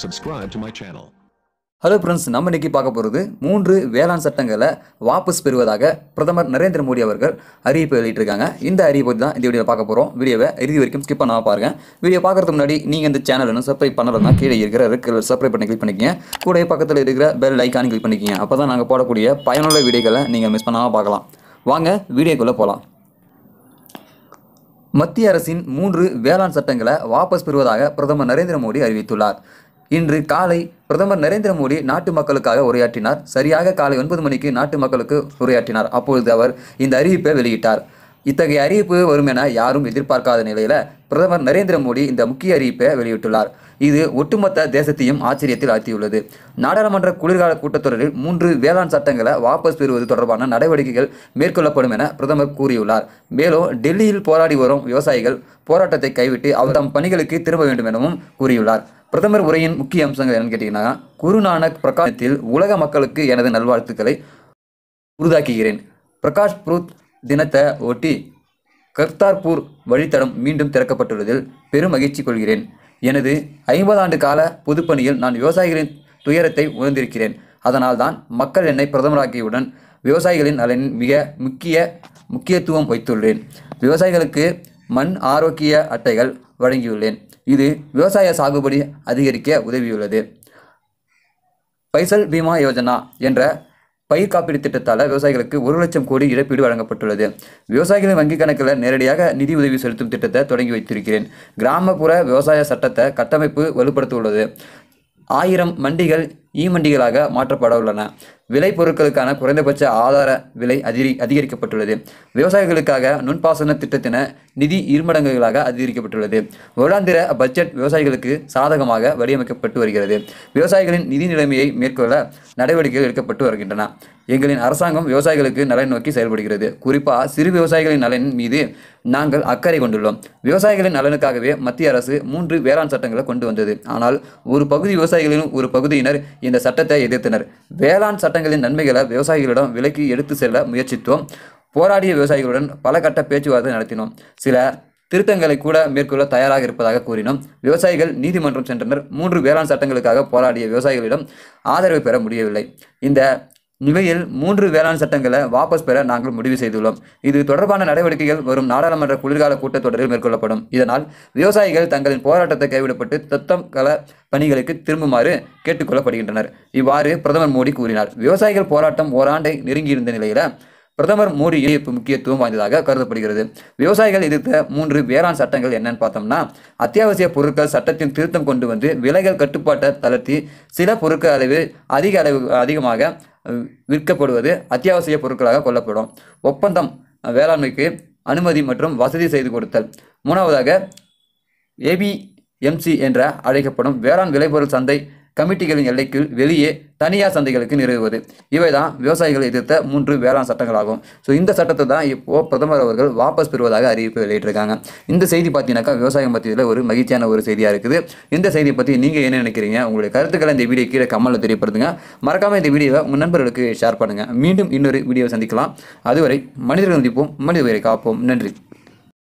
Subscribe to my channel. Hello friends நம்ம இன்னைக்கு பார்க்க போகிறது மூன்று வேளாண் சட்டங்களை வாபஸ் பெறுவதாக பிரதமர் நரேந்திர மோடி அவர்கள் அறிவிப்பு வெளியிட்டிருக்காங்க இந்த அறிவிப்பு பற்றி தான் இந்த வீடியோ பார்க்க போகிறோம் வீடியோவை இறுதி வரைக்கும் ஸ்கிப் பண்ணாம பாருங்க வீடியோ பார்க்கறதுக்கு முன்னாடி நீங்கள் இந்த சேனல் இன்னும் சப்ஸ்கிரைப் பண்ணலன்னா கீழே இருக்கிற ரெட் கலர் சப்ஸ்கிரைப் பண்ணி கிளிக் பண்ணிக்கங்க கூட பக்கத்தில் இருக்கிற பெல் ஐக்கான் கிளிக் பண்ணிக்கங்க அப்போ தான் நாங்கள் போடக்கூடிய பயனுள்ள வீடியோக்களை நீங்கள் மிஸ் பண்ணாமல் பார்க்கலாம் வாங்க வீடியோக்குள்ளே போகலாம் மத்திய அரசின் மூன்று வேளாண் சட்டங்களை வாபஸ் பெறுவதாக பிரதமர் நரேந்திர மோடி அறிவித்துள்ளார் இன்று காலை பிரதமர் நரேந்திர மோடி நாட்டு மக்களுக்காக உரையாற்றினார் சரியாக காலை ஒன்பது மணிக்கு நாட்டு மக்களுக்கு உரையாற்றினார் அப்பொழுது அவர் இந்த அறிவிப்பை வெளியிட்டார் இத்தகைய அறிவிப்பு வரும் என யாரும் எதிர்பார்க்காத நிலையில பிரதமர் நரேந்திர மோடி இந்த முக்கிய அறிவிப்பை வெளியிட்டுள்ளார் இது ஒட்டுமொத்த தேசத்தையும் ஆச்சரியத்தில் ஆழ்த்தியுள்ளது நாடாளுமன்ற குளிர்கால கூட்டத்தொடரில் மூன்று வேளாண் சட்டங்களை வாபஸ் பெறுவது தொடர்பான நடவடிக்கைகள் மேற்கொள்ளப்படும் என பிரதமர் கூறியுள்ளார் மேலும் டெல்லியில் போராடி வரும் விவசாயிகள் போராட்டத்தை கைவிட்டு அவர் தம் பணிகளுக்கு திரும்ப வேண்டும் எனவும் கூறியுள்ளார் பிரதமர் உரையின் முக்கிய அம்சங்கள் என்னன்னு கேட்டிங்கன்னா குருநானக் பிரகாசத்தில் உலக மக்களுக்கு எனது நல்வாழ்த்துக்களை உருதாக்குகிறேன் பிரகாஷ் புருத் தினத்தை ஒட்டி கர்த்தார்பூர் வழித்தடம் மீண்டும் திறக்கப்பட்டுள்ளதில் பெரும் மகிழ்ச்சி கொள்கிறேன் எனது ஐம்பது ஆண்டு கால பொதுப்பணியில் நான் விவசாயிகளின் துயரத்தை உணர்ந்திருக்கிறேன் அதனால்தான் மக்கள் என்னை பிரதமராக்கியவுடன் விவசாயிகளின் நலனின் மிக முக்கிய முக்கியத்துவம் வைத்துள்ளேன் விவசாயிகளுக்கு மண் ஆரோக்கிய அட்டைகள் வழங்கியுள்ளேன் இது விவசாய சாகுபடி அதிகரிக்க உதவியுள்ளது பைசல் பீமா யோஜனா என்ற பயிர் காப்பீடு திட்டத்தால் விவசாயிகளுக்கு ஒரு லட்சம் கோடி இழப்பீடு வழங்கப்பட்டுள்ளது விவசாயிகளின் வங்கிக் கணக்கில் நேரடியாக நிதி உதவி செலுத்தும் திட்டத்தை தொடங்கி வைத்திருக்கிறேன் கிராமப்புற விவசாய சட்டத்தை கட்டமைப்பு வலுப்படுத்த உள்ளது ஆயிரம் மண்டிகள் இ மண்டிகளாக மாற்றப்பட உள்ளன விளைபொருட்களுக்கான குறைந்தபட்ச ஆதார விலை அதிகரி அதிகரிக்கப்பட்டுள்ளது விவசாயிகளுக்காக நுண்பாசன திட்டத்தின நிதி இருமடங்குகளாக அதிகரிக்கப்பட்டுள்ளது வருடாந்திர பட்ஜெட் விவசாயிகளுக்கு சாதகமாக வடிவமைக்கப்பட்டு வருகிறது விவசாயிகளின் நிதி நிலைமையை மேற்கொள்ள நடவடிக்கைகள் எடுக்கப்பட்டு வருகின்றன எங்களின் அரசாங்கம் விவசாயிகளுக்கு நலன் நோக்கி செயல்படுகிறது குறிப்பாக சிறு விவசாயிகளின் நலன் மீது நாங்கள் அக்கறை கொண்டுள்ளோம் விவசாயிகளின் நலனுக்காகவே மத்திய அரசு மூன்று வேளாண் சட்டங்களை கொண்டு வந்தது ஆனால் ஒரு பகுதி விவசாயிகளின் ஒரு பகுதியினர் இந்த சட்டத்தை எதிர்த்தனர் வேளாண் சட்டங்களின் நன்மைகளை விவசாயிகளிடம் விலைக்கு எடுத்து செல்ல முயற்சித்தோம் போராடிய விவசாயிகளுடன் பல கட்ட பேச்சுவார்த்தை நடத்தினோம் சில திருத்தங்களை கூட மேற்கொள்ள தயாராக இருப்பதாக கூறினோம் விவசாயிகள் நீதிமன்றம் சென்றனர் மூன்று வேளாண் சட்டங்களுக்காக போராடிய விவசாயிகளிடம் ஆதரவு பெற முடியவில்லை இந்த நிலையில் மூன்று வேளாண் சட்டங்களை வாபஸ் பெற நாங்கள் முடிவு செய்துள்ளோம் இது தொடர்பான நடவடிக்கைகள் வரும் நாடாளுமன்ற குளிர்கால கூட்டத்தொடரில் மேற்கொள்ளப்படும் இதனால் விவசாயிகள் தங்களின் போராட்டத்தை கைவிடப்பட்டு தத்தம் கள பணிகளுக்கு திரும்புமாறு கேட்டுக்கொள்ளப்படுகின்றனர் இவ்வாறு பிரதமர் மோடி கூறினார் விவசாயிகள் போராட்டம் ஓராண்டை நெருங்கியிருந்த நிலையில பிரதமர் மோடி இணைப்பு முக்கியத்துவம் வாய்ந்ததாக கருதப்படுகிறது விவசாயிகள் எதிர்த்த மூன்று வேளாண் சட்டங்கள் என்னன்னு பார்த்தோம்னா அத்தியாவசிய பொருட்கள் சட்டத்தின் திருத்தம் கொண்டு வந்து விலைகள் கட்டுப்பாட்டை தளர்த்தி சில பொருட்கள் அளவு அதிக அளவு அதிகமாக அஹ், விற்கப்படுவது அத்தியாவசிய பொருட்களாக கொள்ளப்படும் ஒப்பந்தம் அஹ், வேளாண்மைக்கு அனுமதி மற்றும் வசதி செய்து கொடுத்தல் மூணாவதாக ஏபிஎம்சி என்ற அழைக்கப்படும் வேளாண் விளைபொருள் சந்தை கமிட்டிகளின் எல்லைக்குள் வெளியே தனியார் சந்தைகளுக்கு நிறுவுவது இவை தான் விவசாயிகள் எதிர்த்த மூன்று வேளாண் சட்டங்களாகும் ஸோ இந்த சட்டத்தை தான் இப்போ பிரதமர் அவர்கள் வாபஸ் பெறுவதாக அறிவிப்பு வெளியிட்டிருக்காங்க இந்த செய்தி பார்த்தீங்கன்னாக்கா விவசாயம் மத்தியில் ஒரு மகிழ்ச்சியான ஒரு செய்தியாக இருக்குது இந்த செய்தியை பற்றி நீங்கள் என்ன நினைக்கிறீங்க உங்களுடைய கருத்துக்களை இந்த வீடியோ கீழே கம்மலில் தெரியப்படுத்துங்க மறக்காமல் இந்த வீடியோவை உங்கள் நண்பர்களுக்கு ஷேர் பண்ணுங்கள் மீண்டும் இன்னொரு வீடியோவை சந்திக்கலாம் அதுவரை மனிதர்கள் சந்திப்போம் மனித உயிரை காப்போம் நன்றி